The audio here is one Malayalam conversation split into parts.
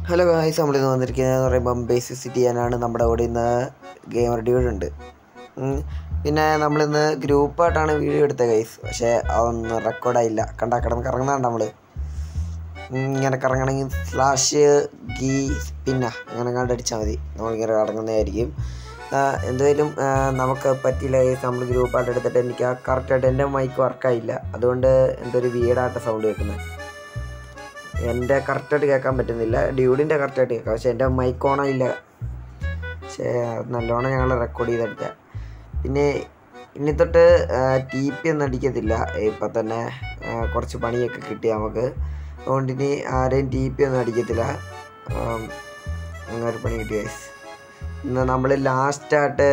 ഹലോ ഗായ്സ് നമ്മളിന്ന് വന്നിരിക്കുന്നത് പറയുമ്പം ബേസിക് സിറ്റി ചെയ്യാനാണ് നമ്മുടെ ഇവിടെ ഇന്ന് ഗെയിമർ ഡ്യൂഡ് ഉണ്ട് ഉം. പിന്നെ നമ്മളിന്ന് ഗ്രൂപ്പായിട്ടാണ് വീഡിയോ എടുത്തത് ഗൈസ് പക്ഷേ അതൊന്നും റെക്കോർഡായില്ല കണ്ടാ കിടന്ന് കറങ്ങുന്നതാണ് നമ്മൾ ഇങ്ങനെ കറങ്ങണമെങ്കിൽ സ്ലാഷ് ഗീ പിന്ന അങ്ങനെ കണ്ട് അടിച്ചാൽ മതി നമ്മളിങ്ങനെ കറങ്ങുന്നതായിരിക്കും ആ, എന്തായാലും ആ, നമുക്ക് പറ്റിയില്ല ഗൈസ് നമ്മൾ ഗ്രൂപ്പായിട്ട് എടുത്തിട്ട് എനിക്ക് ആ കറക്റ്റായിട്ട് എൻ്റെ മൈക്ക് വർക്കായില്ല അതുകൊണ്ട് എന്തൊരു വീടായിട്ട് സൗണ്ട് കേൾക്കുന്നത് എൻ്റെ കറക്റ്റായിട്ട് കേൾക്കാൻ പറ്റുന്നില്ല ഡ്യൂഡിൻ്റെ കറക്റ്റായിട്ട് കേൾക്കാം പക്ഷേ എൻ്റെ മൈക്ക് ഓണോ ഇല്ല പക്ഷേ നല്ലോണം ഞങ്ങൾ റെക്കോർഡ് ചെയ്തെടുത്ത പിന്നെ ഇനി തൊട്ട് ടി പി ഒന്നും അടിക്കത്തില്ല ഇപ്പം തന്നെ ആ, കുറച്ച് പണിയൊക്കെ കിട്ടി നമുക്ക് അതുകൊണ്ട് ഇനി ആരെയും ടി പി ഒന്നും അടിക്കത്തില്ല ആം, അങ്ങനെ ഒരു പണി കിട്ടി ഗൈസ് ഇന്ന് നമ്മൾ ലാസ്റ്റായിട്ട്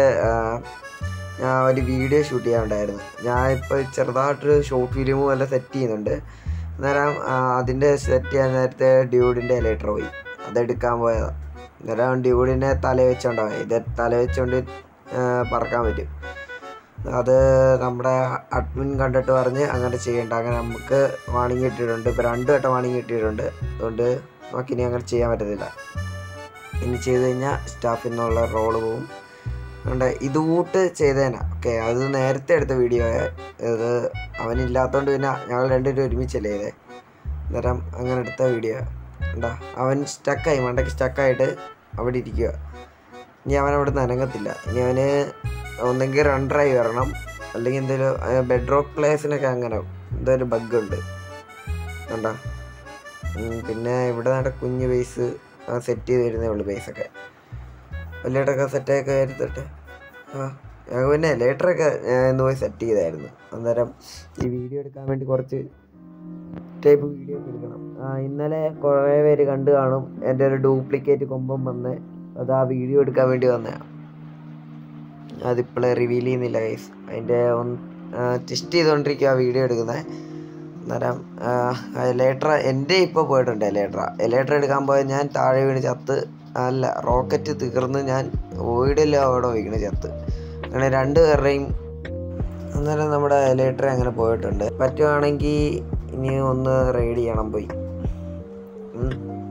ഞാൻ ഒരു വീഡിയോ ഷൂട്ട് ചെയ്യാനുണ്ടായിരുന്നു ഞാൻ ഇപ്പോൾ ചെറുതായിട്ടൊരു ഷോർട്ട് ഫിലിമും എല്ലാം സെറ്റ് ചെയ്യുന്നുണ്ട് അന്നേരം ആ, അതിൻ്റെ സെറ്റ് ചെയ്യാൻ നേരത്തെ ഡ്യൂഡിൻ്റെ ലെറ്റർ പോയി അതെടുക്കാൻ പോയതാണ് അന്നേരം ഡ്യൂഡിനെ തല വെച്ചോണ്ടാ ഇത് തല വെച്ചോണ്ട് ആ, പറക്കാൻ പറ്റും അത് നമ്മുടെ അഡ്മിൻ കണ്ടിട്ട് പറഞ്ഞ് അങ്ങനെ ചെയ്യണ്ട അങ്ങനെ നമുക്ക് വാണിംഗ് കിട്ടിയിട്ടുണ്ട് ഇപ്പോൾ രണ്ട് വട്ടം വാണിംഗ് കിട്ടിയിട്ടുണ്ട് അതുകൊണ്ട് നമുക്കിനി അങ്ങനെ ചെയ്യാൻ പറ്റത്തില്ല ഇനി ചെയ്ത് കഴിഞ്ഞാൽ സ്റ്റാഫിൽ നിന്നുള്ള റോള് പോവും അതുകൊണ്ട് ഇത് കൂട്ട് ചെയ്തേനാ ഓക്കെ അത് നേരത്തെ എടുത്ത വീഡിയോ ഇത് അവനില്ലാത്തതുകൊണ്ട് പിന്നെ ഞങ്ങൾ രണ്ടുപേരും ഒരുമിച്ചല്ലേ ചെയ്തേ അന്നേരം അങ്ങനെ എടുത്ത വീഡിയോ എന്താ അവൻ സ്റ്റക്കായി മണ്ടയ്ക്ക് സ്റ്റക്കായിട്ട് അവിടെ ഇരിക്കുക ഇനി അവൻ അവിടെ നിന്ന് അനങ്ങത്തില്ല ഇനി അവന് ഒന്നെങ്കിൽ റൺ ഡ്രൈവ് വരണം അല്ലെങ്കിൽ എന്തെങ്കിലും ബെഡ് റോക്ക് പ്ലേസിനൊക്കെ അങ്ങനെ എന്തോ ഒരു ബഗ് ഉണ്ട് കണ്ടോ ഉം, പിന്നെ ഇവിടെ നട കുഞ്ഞ് ബേസ് സെറ്റ് ചെയ്ത് വരുന്നേ ഉള്ളൂ ബേസൊക്കെ വലിയടൊക്കെ സെറ്റൊക്കെ എടുത്തിട്ട് ആ ഞങ്ങൾ പിന്നെ ലേറ്ററൊക്കെ ഇന്ന് പോയി സെറ്റ് ചെയ്തായിരുന്നു അന്നേരം ഈ വീഡിയോ എടുക്കാൻ വേണ്ടി കുറച്ച് ടൈപ്പ് വീഡിയോ ഒക്കെ എടുക്കണം ആ ഇന്നലെ കുറേ പേര് കണ്ടു കാണും എൻ്റെ ഒരു ഡ്യൂപ്ലിക്കേറ്റ് കൊമ്പം വന്ന് അത് ആ വീഡിയോ എടുക്കാൻ വേണ്ടി വന്നതാണ് അതിപ്പോഴേ റിവീൽ ചെയ്യുന്നില്ല ഗൈസ് അതിൻ്റെ ഒന്ന് ടെസ്റ്റ് ചെയ്തുകൊണ്ടിരിക്കുക ആ വീഡിയോ എടുക്കുന്നത് അന്നേരം എലേട്ര എൻ്റെ ഇപ്പോൾ പോയിട്ടുണ്ട് എലേട്ര എലേട്ര എടുക്കാൻ പോയത് ഞാൻ താഴെ വീണ് ചത്ത് അല്ല റോക്കറ്റ് തീർന്ന് ഞാൻ ഓയിഡില്ല അവിടെ വീണ് ചത്ത് അങ്ങനെ രണ്ട് പേരുടെയും അന്നേരം നമ്മുടെ എലേട്ര അങ്ങനെ പോയിട്ടുണ്ട് പറ്റുവാണെങ്കിൽ ഇനി ഒന്ന് റൈഡ് ചെയ്യണം പോയി ഉം.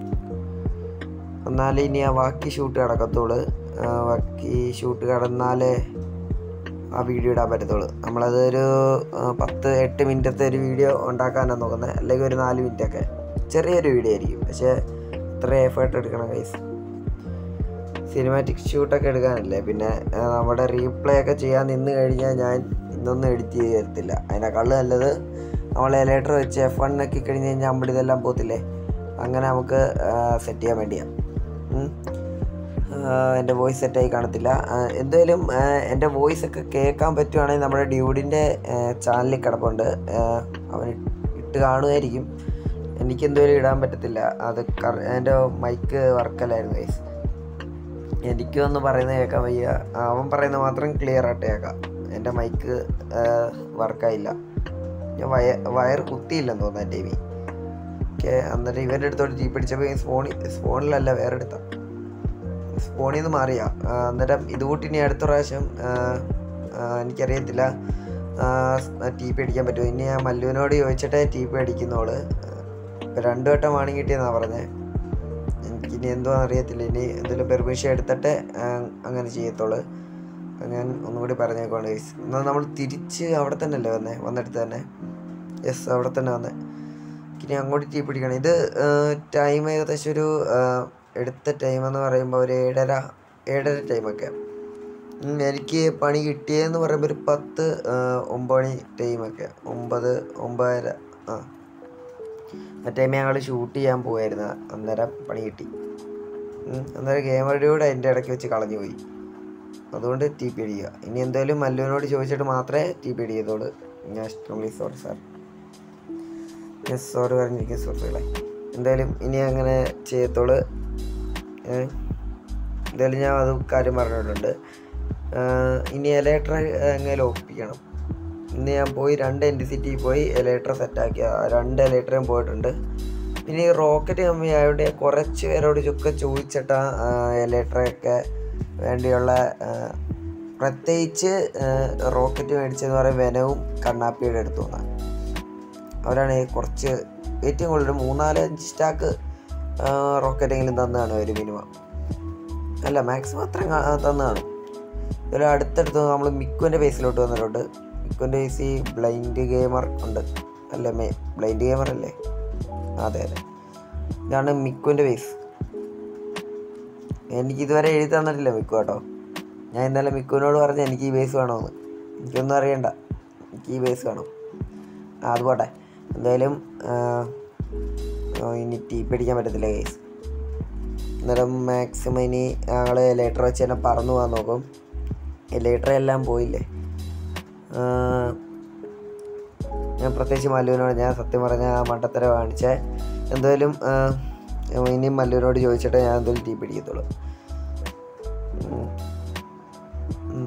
എന്നാലേ ഇനി ആ ബാക്കി ഷൂട്ട് കിടക്കത്തുള്ളൂ ആ, ബാക്കി ഷൂട്ട് കിടന്നാലേ ആ വീഡിയോ ഇടാൻ പറ്റത്തുള്ളൂ നമ്മളത് ഒരു ആ, പത്ത് എട്ട് മിനിറ്റത്തെ ഒരു വീഡിയോ ഉണ്ടാക്കാനാണ് നോക്കുന്നത് അല്ലെങ്കിൽ ഒരു നാല് മിനിറ്റൊക്കെ ചെറിയൊരു വീഡിയോ ആയിരിക്കും പക്ഷേ ഇത്ര എഫേർട്ട് എടുക്കണം കൈസ് സിനിമാറ്റിക് ഷൂട്ടൊക്കെ എടുക്കാനല്ലേ പിന്നെ ആ, നമ്മുടെ റീപ്ലേ ഒക്കെ ചെയ്യാൻ നിന്ന് കഴിഞ്ഞാൽ ഞാൻ ഇന്നൊന്നും എഡിറ്റ് ചെയ്ത് തരത്തില്ല അതിനേക്കാൾ നല്ലത് നമ്മൾ എലേറ്റർ വെച്ച് എഫ് വണ്ണൊക്കെ കഴിഞ്ഞ് കഴിഞ്ഞാൽ നമ്മൾ ഇതെല്ലാം പോത്തില്ലേ അങ്ങനെ നമുക്ക് സെറ്റ് ചെയ്യാൻ വേണ്ടിയാണ് ഉം. ആഹ് എൻ്റെ വോയിസ് സെറ്റായി കാണത്തില്ല ആഹ് എന്തായാലും ആഹ് എൻ്റെ വോയിസ് ഒക്കെ കേൾക്കാൻ പറ്റുവാണെങ്കിൽ നമ്മുടെ ഡ്യൂഡിൻ്റെ ചാനലിൽ കിടപ്പുണ്ട് ആഹ് അവൻ ഇട്ട് കാണുമായിരിക്കും എനിക്ക് എന്തായാലും ഇടാൻ പറ്റത്തില്ല അത് കറ എൻ്റെ മൈക്ക് വർക്കല്ലായിരുന്നു ഗൈസ് എനിക്കൊന്ന് പറയുന്നത് കേൾക്കാൻ വയ്യ അവൻ പറയുന്നത് മാത്രം ക്ലിയർ ആയിട്ട് കേൾക്കാം എൻ്റെ മൈക്ക് വർക്കായില്ല ഞാൻ വയ വയർ കുത്തിയില്ലെന്ന് തോന്നുന്നു എൻ്റെ മീ ഓക്കെ അന്നേരം ഇവൻ്റെ അടുത്തോട്ട് ജീപ്പ് അടിച്ചപ്പോൾ സ്പോണിൽ സ്പോണിലല്ല വേറെ എടുത്ത സ്പോണിൽ നിന്ന് മാറിയാ ആ, അന്നേരം ഇതുകൂട്ടി ഇനി അടുത്ത പ്രാവശ്യം ആ, ആ, എനിക്കറിയത്തില്ല ടി പി അടിക്കാൻ പറ്റുമോ ഇനി ഞാൻ മല്ലുവിനോട് ചോദിച്ചിട്ടേ ടി പി അടിക്കുന്നോള് ഇപ്പം രണ്ടു വട്ടം വാണിംഗ് കിട്ടിയെന്നാണ് പറഞ്ഞത് എനിക്കിനി എന്തോ അറിയത്തില്ല ഇനി എന്തെങ്കിലും പെർമിഷൻ എടുത്തിട്ട് ആ, അങ്ങനെ ചെയ്യത്തുള്ളൂ അത് ഞാൻ ഒന്നുകൂടി പറഞ്ഞേക്കുവാണ് ഗൈസ് എന്നാൽ നമ്മൾ തിരിച്ച് അവിടെ തന്നെ അല്ലേ വന്നേ വന്നെടുത്ത് തന്നെ യെസ് അവിടെ തന്നെ വന്നേ ഇനി അങ്ങോട്ട് ടീ പിടിക്കണം ഇത് ടൈം ഏകദേശം ഒരു ആ, എടുത്ത ടൈം എന്ന് പറയുമ്പോൾ ഒരു ഏഴര ഏഴര ടൈമൊക്കെ ഉം, എനിക്ക് പണി കിട്ടിയെന്ന് പറയുമ്പോൾ ഒരു പത്ത് ആ, ഒമ്പത് മണി ടൈമൊക്കെ ഒമ്പത് ഒമ്പതര ആ ആ ടൈം ഞങ്ങൾ ഷൂട്ട് ചെയ്യാൻ പോയായിരുന്നു അന്നേരം പണി കിട്ടി ഉം, അന്നേരം ഗെയിമറുടെ കൂടെ എൻ്റെ ഇടയ്ക്ക് വെച്ച് കളഞ്ഞു പോയി അതുകൊണ്ട് ടി പി അടിക്കുക ഇനി എന്തായാലും മല്ലുവിനോട് ചോദിച്ചിട്ട് മാത്രമേ ടി പി അടിക്കത്തുള്ളൂ ഞാൻ strongly sorry sir yes sorry പറഞ്ഞിരിക്കും സുഹൃത്തുക്കളെ എന്തായാലും ഇനി അങ്ങനെ ചെയ്യത്തുള്ളൂ ഏ? എന്തായാലും ഞാൻ അത് കാര്യം പറഞ്ഞിട്ടുണ്ട് ആ, ഇനി എലേറ്റർ എങ്ങനെ ഒപ്പിക്കണം ഇന്ന് ഞാൻ പോയി രണ്ട് എൻ സിറ്റി പോയി എലേറ്റർ സെറ്റാക്കിയ രണ്ട് എലേറ്ററും പോയിട്ടുണ്ട് പിന്നെ ഈ റോക്കറ്റ് കമ്പനി ആയതുകൊണ്ട് കുറച്ച് പേരോട് ചുക്കെ ചോദിച്ചിട്ടാ എലേറ്ററൊക്കെ വേണ്ടിയുള്ള ആ, പ്രത്യേകിച്ച് റോക്കറ്റ് മേടിച്ചെന്ന് പറയുമ്പോൾ വെനവും കണ്ണാപ്പിയുടെ അടുത്തു നിന്നാണ് അവരാണ് ഈ കുറച്ച് ഏറ്റവും കൂടുതൽ മൂന്നാല് അഞ്ച് സ്റ്റാക്ക് റോക്കറ്റെങ്കിലും തന്നാണ് ഒരു മിനിമം അല്ല മാക്സിമം അത്രയും കാ- തന്നാണ് ഇതിൽ അടുത്തടുത്ത് നമ്മൾ മിക്കുവിൻ്റെ ബേസിലോട്ട് വന്നിട്ടുണ്ട് മിക്കുവിൻ്റെ ബേസിൽ ബ്ലൈൻഡ് ഗെയിമർ ഉണ്ട് അല്ലേ മേ ബ്ലൈൻഡ് ഗെയിമർ അല്ലേ അതെ അതെ ഇതാണ് മിക്കുവിൻ്റെ ബേസ് എനിക്ക് ഇതുവരെ എഴുതി തന്നിട്ടില്ല മിക്കു കേട്ടോ ഞാൻ ഇന്നലെ മിക്കുവിനോട് പറഞ്ഞ് എനിക്ക് ഈ ബേസ് വേണമെന്ന് എനിക്കൊന്നും അറിയണ്ട എനിക്ക് ഈ ബേസ് വേണം ആ അത് പോട്ടെ എന്തായാലും ആ, ആ, ഇനി ടീ പിടിക്കാൻ പറ്റത്തില്ല കേസ് അന്നേരം മാക്സിമം ഇനി ഞങ്ങൾ ലേറ്റർ വെച്ച് തന്നെ പറന്നു പോകാൻ നോക്കും ലേറ്റർ എല്ലാം പോയില്ലേ ആ, ഞാൻ പ്രത്യേകിച്ച് മല്ലുവിനോട് ഞാൻ സത്യം പറഞ്ഞ ആ മണ്ടത്തര കാണിച്ചേ എന്തായാലും ആ, ഇനി മല്ലുവിനോട് ചോദിച്ചിട്ട് ഞാൻ എന്തായാലും ടീ പിടിക്കത്തുള്ളൂ ഉം. ഉം.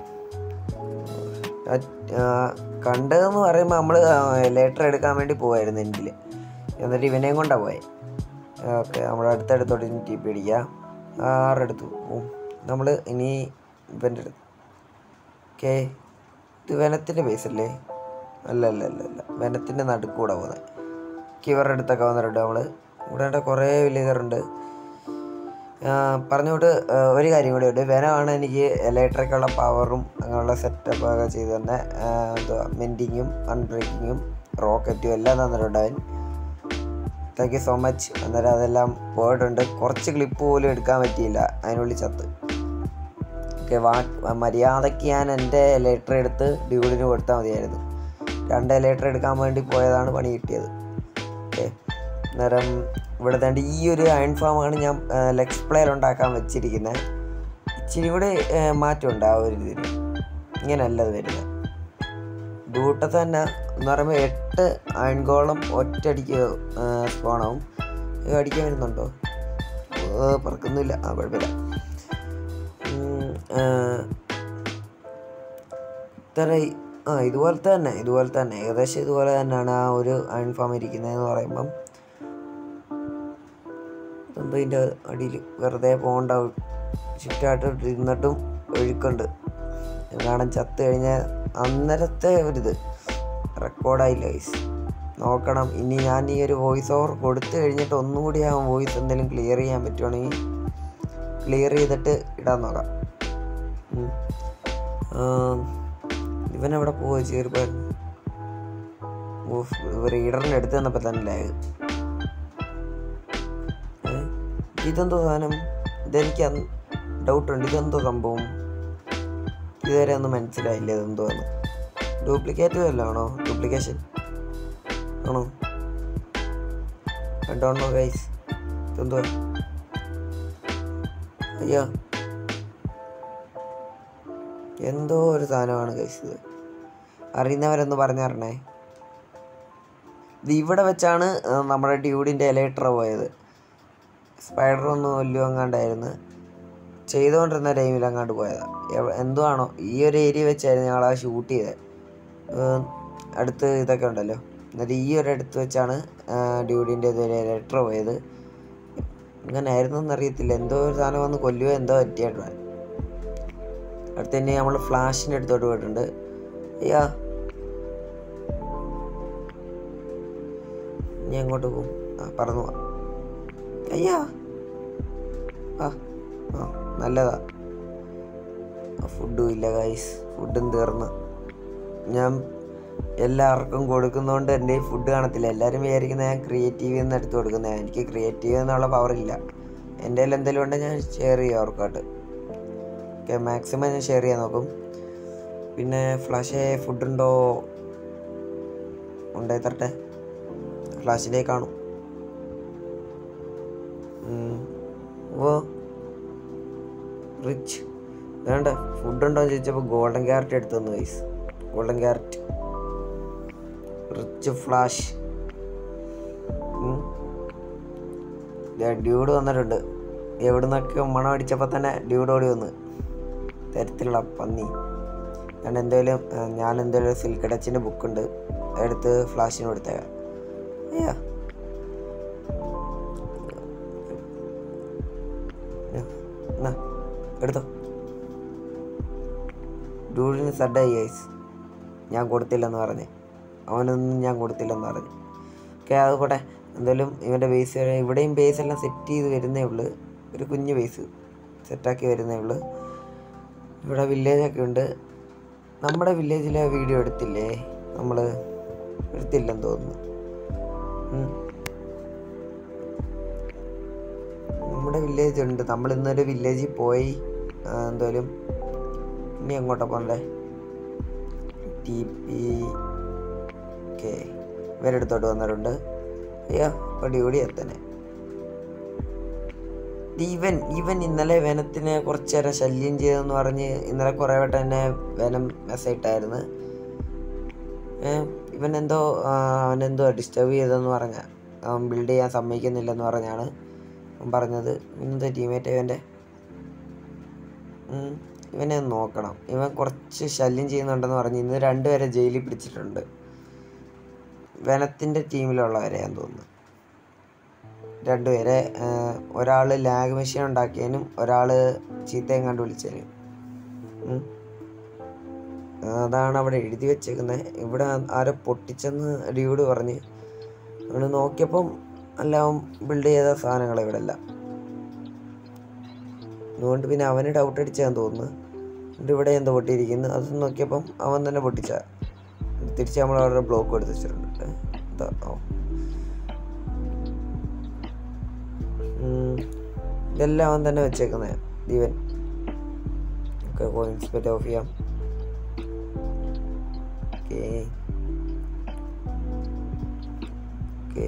ആ- ആ, കണ്ടതെന്ന് പറയുമ്പോൾ നമ്മൾ ലെറ്റർ എടുക്കാൻ വേണ്ടി പോവായിരുന്നു എനിക്ക് എന്നിട്ട് ഇവനെയും കൊണ്ടാണ് പോയത് ഓക്കെ നമ്മുടെ അടുത്തടുത്തോട്ട് ഇനി ടി പി അടിക്കാം ആരുടെ അടുത്ത് പോവും നമ്മൾ ഇനി ഇവൻ്റെ അടുത്ത് ഓക്കെ ഇത് വനത്തിൻ്റെ ബേസ് അല്ലേ അല്ല അല്ല അല്ല അല്ല വനത്തിൻ്റെ നടുക്കൂടെ പോകുന്നത് ഇവരുടെ അടുത്തൊക്കെ വന്നിട്ടുണ്ട് നമ്മൾ ഇവിടെ ആണ്ടെ കുറേ വില്ലേജറുണ്ട് പറഞ്ഞുകൊണ്ട് ഒരു കാര്യം കൂടി ഉണ്ട് വെനമാണ് എനിക്ക് ഇലക്ട്രിക്കുള്ള പവറും അങ്ങനെയുള്ള സെറ്റപ്പ് ഒക്കെ ചെയ്ത് തന്നെ ആ, എന്തുവാ മെൻറ്റിങ്ങും അൺബ്രേക്കിങ്ങും റോക്കറ്റും എല്ലാം തന്നിട്ടുണ്ട് അവൻ താങ്ക് യു സോ മച്ച് അന്നേരം അതെല്ലാം പോയിട്ടുണ്ട് കുറച്ച് ക്ലിപ്പ് പോലും എടുക്കാൻ പറ്റിയില്ല അതിനുള്ളിൽ ചത്ത് ഓക്കെ വാ മര്യാദയ്ക്ക് ഞാൻ എൻ്റെ ലെറ്റർ എടുത്ത് ഡ്യൂഡിന് കൊടുത്താൽ മതിയായിരുന്നു രണ്ട് ലെറ്റർ എടുക്കാൻ വേണ്ടി പോയതാണ് പണി കിട്ടിയത് ഓക്കെ അന്നേരം ഇവിടെ തേണ്ട ഈ ഒരു അയൺ ഫാമാണ് ഞാൻ ലെക്സ് പ്ലെയർ ഉണ്ടാക്കാൻ വെച്ചിരിക്കുന്നത് ഇച്ചിരി കൂടി ആ, മാറ്റമുണ്ട് ആ ഒരു ഇതിന് ഇങ്ങനെയല്ല അത് വരുന്നത് ഡൂട്ടത്ത് തന്നെ എന്ന് പറയുമ്പോൾ എട്ട് അയൺഗോളം ഒറ്റയടിക്ക് സ്പോണാവും ഇത് അടിക്കാൻ വരുന്നുണ്ടോ ഏ, പറക്കുന്നില്ല ആ കുഴപ്പമില്ല ഉം, ആ, ഇത്ര ഈ- ആ ഇതുപോലത്തെ തന്നെ ഇതുപോലത്തെ തന്നെ ഏകദേശം ഇതുപോലെ തന്നെയാണ് ആ ഒരു അയൺ ഫാം ഇരിക്കുന്നതെന്ന് പറയുമ്പം എന്തോ ഇതിൻ്റെ അടിയിൽ വെറുതെ പോകണ്ട ചുറ്റായിട്ട് ഇരുന്നിട്ടും ഒഴുക്കുണ്ട് കാരണം ചത്ത് കഴിഞ്ഞാൽ അന്നേരത്തെ ഒരിത് റെക്കോർഡായില്ല ഗൈസ് നോക്കണം ഇനി ഞാൻ ഈ ഒരു വോയിസ് ഓവർ കൊടുത്തു കഴിഞ്ഞിട്ട് ഒന്നും കൂടി ആ വോയിസ് എന്തെങ്കിലും ക്ലിയർ ചെയ്യാൻ പറ്റുവാണെങ്കിൽ ക്ലിയർ ചെയ്തിട്ട് ഇടാൻ നോക്കാം ഉം. ആം, ഇവനെവിടെ പോവുക ചേർപ്പാൻ റീഡറിൻ്റെ അടുത്ത് തന്നപ്പോൾ തന്നെ ലാഗ് ഏ? ഇതെന്തോ സാധനം ഇതെനിക്ക് ഡൗട്ടുണ്ട് ഇതെന്തോ സംഭവം ഇതുവരെ ഒന്നും മനസ്സിലായില്ല ഇതെന്തോന്ന് ഡ്യൂപ്ലിക്കേറ്റ് വല്ലതാണോ ഡ്യൂപ്ലിക്കേഷൻ ആണോ ഡോണ്ട് നോ ഗൈസ് ഇതെന്തോ അയ്യോ എന്തോ ഒരു സാധനമാണ് ഗൈസ് ഇത് അറിയുന്നവരൊന്ന് പറഞ്ഞു തരണേ ഇത് ഇവിടെ വെച്ചാണ് ആ, നമ്മുടെ ഡ്യൂഡിൻ്റെ എലേറ്റർ പോയത് സ്പൈഡർ ഒന്നും വലിയ അങ്ങാണ്ടായിരുന്നു ചെയ്തുകൊണ്ടിരുന്ന ടൈമിൽ അങ്ങാണ്ട് പോയതാണ് എന്തോ ആണോ ഈ ഒരു ഏരിയ വെച്ചായിരുന്നു ഞങ്ങൾ ആ ഷൂട്ട് ചെയ്തത് ഏം, അടുത്ത് ഇതൊക്കെ ഉണ്ടല്ലോ എന്നിട്ട് ഈ ഒരു അടുത്ത് വെച്ചാണ് ഡ്യൂഡിൻ്റെ ഇതൊരു ലെറ്റർ പോയത് ഇങ്ങനെ ആയിരുന്നു എന്നറിയത്തില്ല എന്തോ ഒരു സാധനം വന്ന് കൊല്ലുകയോ എന്തോ പറ്റിയായിട്ടാണ് അടുത്ത് തന്നെ നമ്മൾ ഫ്ലാഷിൻ്റെ അടുത്തോട്ട് പോയിട്ടുണ്ട് അയ്യാ ഇനി അങ്ങോട്ട് പോകും ആ പറന്നു പോവാം അയ്യാ ആ ആ നല്ലതാ ഫുഡും ഇല്ല ഗൈസ് ഫുഡും തീർന്ന് ഞാൻ എല്ലാവർക്കും കൊടുക്കുന്നതുകൊണ്ട് എൻ്റെ ഫുഡ് കാണത്തില്ല എല്ലാവരും വിചാരിക്കുന്നത് ഞാൻ ക്രിയേറ്റീവ് എന്ന് എടുത്ത് കൊടുക്കുന്നത് എനിക്ക് ക്രിയേറ്റീവ് എന്നുള്ള പവർ ഇല്ല എൻ്റെ കയ്യിൽ എന്തെങ്കിലും ഉണ്ടെങ്കിൽ ഞാൻ ഷെയർ ചെയ്യാം അവർക്കായിട്ട് ഓക്കെ മാക്സിമം ഞാൻ ഷെയർ ചെയ്യാൻ നോക്കും പിന്നെ ഫ്ലാഷേ ഫുഡുണ്ടോ ഉണ്ടായി തരട്ടെ ഫ്ലാഷിലേക്ക് കാണും ഉം. ഓ റിച്ച് വേണ്ട ഫുഡുണ്ടോ എന്ന് ചോദിച്ചപ്പോൾ ഗോൾഡൻ ക്യാരറ്റ് എടുത്തു തന്നു guys golden carrot rich flash dude വന്നിട്ടുണ്ട് എവിടുന്നൊക്കെ മണം അടിച്ചപ്പോൾ തന്നെ ഡ്യൂഡ് ഓടി വന്ന് തരത്തിലുള്ള പന്നി ഞാൻ എന്തായാലും ആ, ഞാൻ എന്തായാലും സിൽക്ക് ടച്ചിൻ്റെ ബുക്കുണ്ട് എടുത്ത് ഫ്ലാഷിന് കൊടുത്തേക്കാം അയ്യാ എന്നാ എടുത്തോ ഡൂഡിന് സഡായി ഐസ് ഞാൻ കൊടുത്തില്ലെന്ന് പറഞ്ഞ് അവനൊന്നും ഞാൻ കൊടുത്തില്ലെന്ന് പറഞ്ഞു ഓക്കെ അത് പോട്ടെ എന്തായാലും ഇവൻ്റെ ബേസ് വരെ ഇവിടെയും ബേസ് എല്ലാം സെറ്റ് ചെയ്ത് വരുന്നേ ഉള്ളൂ ഒരു കുഞ്ഞ് ബേസ് സെറ്റാക്കി വരുന്നേ ഉള്ളൂ ഇവിടെ വില്ലേജൊക്കെ ഉണ്ട് നമ്മുടെ വില്ലേജിലെ വീഡിയോ എടുത്തില്ലേ നമ്മൾ എടുത്തില്ലെന്ന് തോന്നുന്നു ഉം. നമ്മുടെ വില്ലേജ് ഉണ്ട് നമ്മൾ ഇന്നൊരു വില്ലേജിൽ പോയി ആ, എന്തായാലും ഇനി എങ്ങോട്ടാ പോകണ്ടേ ടി പി കെ ഇവരെടുത്തോട്ട് വന്നിട്ടുണ്ട് അയ്യോ പടിയോടി എത്തനെ ഇവൻ ഇവൻ ഇന്നലെ വനത്തിനെ കുറച്ച് നേരം ശല്യം ചെയ്തെന്ന് പറഞ്ഞ് ഇന്നലെ കുറേ വട്ടം എന്നെ വനം മെസ്സേജ് ഇട്ടായിരുന്നു ഏഹ് ഇവൻ എന്തോ ആ, അവനെന്തോ ഡിസ്റ്റർബ് ചെയ്തെന്ന് പറഞ്ഞ അവൻ ബിൽഡ് ചെയ്യാൻ സമ്മതിക്കുന്നില്ലെന്ന് പറഞ്ഞാണ് അവൻ പറഞ്ഞത് ഇന്നത്തെ ടീമേറ്റ് ഇവൻ്റെ ഉം, ഇവനെ ഒന്ന് നോക്കണം ഇവൻ കുറച്ച് ശല്യം ചെയ്യുന്നുണ്ടെന്ന് പറഞ്ഞ് ഇന്ന് രണ്ടുപേരെ ജയിലിൽ പിടിച്ചിട്ടുണ്ട് വനത്തിൻ്റെ ടീമിലുള്ളവരെയാന്ന് തോന്നുന്നു രണ്ടുപേരെ ഒരാൾ ലാഗ് മെഷീൻ ഉണ്ടാക്കിയതിനും ഒരാൾ ചീത്തയും കണ്ടു വിളിച്ചതിനും ഉം. അതാണ് അവിടെ എഴുതി വെച്ചേക്കുന്നത് ഇവിടെ ആരോ പൊട്ടിച്ചെന്ന് ഡ്യൂഡ് പറഞ്ഞ് അവന് നോക്കിയപ്പം എല്ലാം ബിൽഡ് ചെയ്ത സാധനങ്ങൾ ഇവിടെ എല്ലാം അതുകൊണ്ട് പിന്നെ അവന് ഡൗട്ട് അടിച്ചാന്ന് തോന്നുന്നു എന്നിട്ട് ഇവിടെ എന്തോ പൊട്ടിയിരിക്കുന്നു അത് നോക്കിയപ്പം അവൻ തന്നെ പൊട്ടിച്ച തിരിച്ച് നമ്മൾ അവിടെ ബ്ലോക്ക് എടുത്ത് വെച്ചിട്ടുണ്ട് എന്താ ഓ ഉം. ഇതെല്ലാം അവൻ തന്നെ വെച്ചേക്കുന്നത് ദീവൻ ഓക്കെ കോയിൻസ് പെറ്റ് ഓഫ് ചെയ്യാം ഓക്കെ ഓക്കെ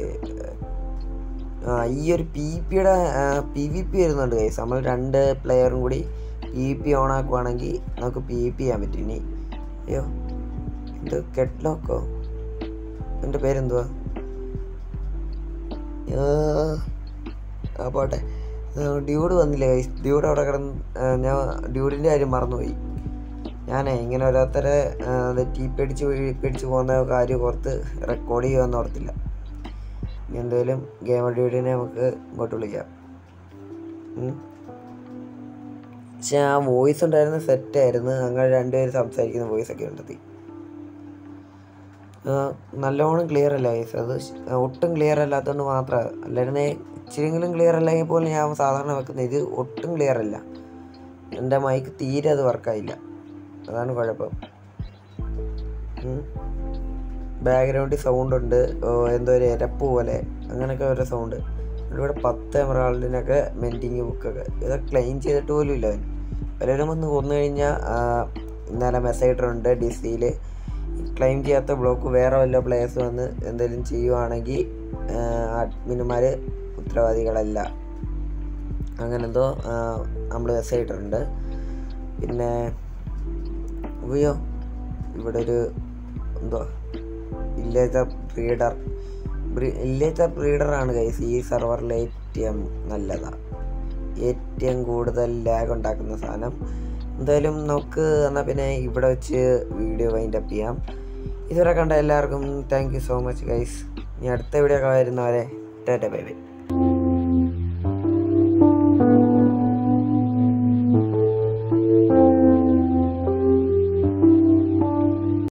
ആ ഈ ഒരു പി പിയുടെ പി വി പി വരുന്നുണ്ട് കൈസ് നമ്മൾ രണ്ട് പ്ലെയറും കൂടി പി വി പി ഓൺ ആക്കുവാണെങ്കിൽ നമുക്ക് പി വി പി ചെയ്യാൻ പറ്റും ഇനി അയ്യോ ഇത് കെട്ട്ലോക്കോ എൻ്റെ പേരെന്തുവാ ആ, ആ പോട്ടെ ആ, ഡ്യൂഡ് വന്നില്ല കൈസ് ഡ്യൂഡ് അവിടെ കിടന്ന് ആ, ഞാൻ ഡ്യൂഡിൻ്റെ കാര്യം മറന്നുപോയി ഞാനേ ഇങ്ങനെ ഓരോരുത്തരെ ടീ പേടിച്ച് പേടിച്ച് പോകുന്ന കാര്യം ഓർത്ത് റെക്കോർഡ് ചെയ്യുമെന്ന് ഓർത്തില്ല ഇനി എന്തായാലും ഗെയിമർ ഡ്യൂഡിനെ നമുക്ക് ഇങ്ങോട്ട് വിളിക്കാം ഉം. പക്ഷെ ആ വോയിസ് ഉണ്ടായിരുന്ന സെറ്റായിരുന്നു അങ്ങനെ രണ്ടുപേരും സംസാരിക്കുന്ന വോയിസ് ഒക്കെ ഉണ്ടത് നല്ലോണം ക്ലിയർ അല്ല വോയിസ് അത് ശ- ഒട്ടും ക്ലിയർ അല്ലാത്തതുകൊണ്ട് മാത്രമാണ് അല്ലായിരുന്നേ ഇച്ചിരിയെങ്കിലും ക്ലിയർ അല്ലെങ്കിൽ പോലും ഞാൻ സാധാരണ വെക്കുന്നത് ഇത് ഒട്ടും ക്ലിയർ അല്ല എൻ്റെ മൈക്ക് തീരെ അത് വർക്കായില്ല അതാണ് കുഴപ്പം ബാക്ക്ഗ്രൗണ്ടിൽ സൗണ്ട് ഉണ്ട് ഓ, എന്തോ ഒരു എരപ്പ് പോലെ അങ്ങനെയൊക്കെ ഓരോ സൗണ്ട് ഇവിടെ പത്ത് എമറാൾഡിനൊക്കെ മെൻറ്റിങ് ബുക്കൊക്കെ ഇതൊക്കെ ക്ലെയിം ചെയ്തിട്ട് പോലും ഇല്ല അവൻ പലരും വന്ന് കൊന്നു കഴിഞ്ഞാൽ ഇന്നലെ മെസ്സേജ് ഇട്ടിട്ടുണ്ട് ഡി സിയിൽ ക്ലെയിം ചെയ്യാത്ത ബ്ലോക്ക് വേറെ വല്ല പ്ലേയേഴ്സ് വന്ന് എന്തെങ്കിലും ചെയ്യുവാണെങ്കിൽ അഡ്മിനുമാർ ഉത്തരവാദികളല്ല അങ്ങനെന്തോ നമ്മൾ മെസ്സേജ് ഇട്ടിട്ടുണ്ട് പിന്നെ ഉപയോ ഇവിടെ ഒരു എന്തുവാ വില്ലേജർ ബ്രീഡർ വില്ലേജർ ബ്രീഡറാണ് കൈസ് ഈ സെർവറിലെ ഏറ്റവും നല്ലതാണ് ഏറ്റവും കൂടുതൽ ലാഗ് ഉണ്ടാക്കുന്ന സാധനം എന്തായാലും നമുക്ക് എന്നാൽ പിന്നെ ഇവിടെ വെച്ച് വീഡിയോ വൈൻഡ് അപ്പ് ചെയ്യാം ഇതുവരെ കണ്ട എല്ലാവർക്കും thank you so much guys ഇനി അടുത്ത വീഡിയോ ഒക്കെ വരുന്നവരെ ടാറ്റ ബൈ ബൈ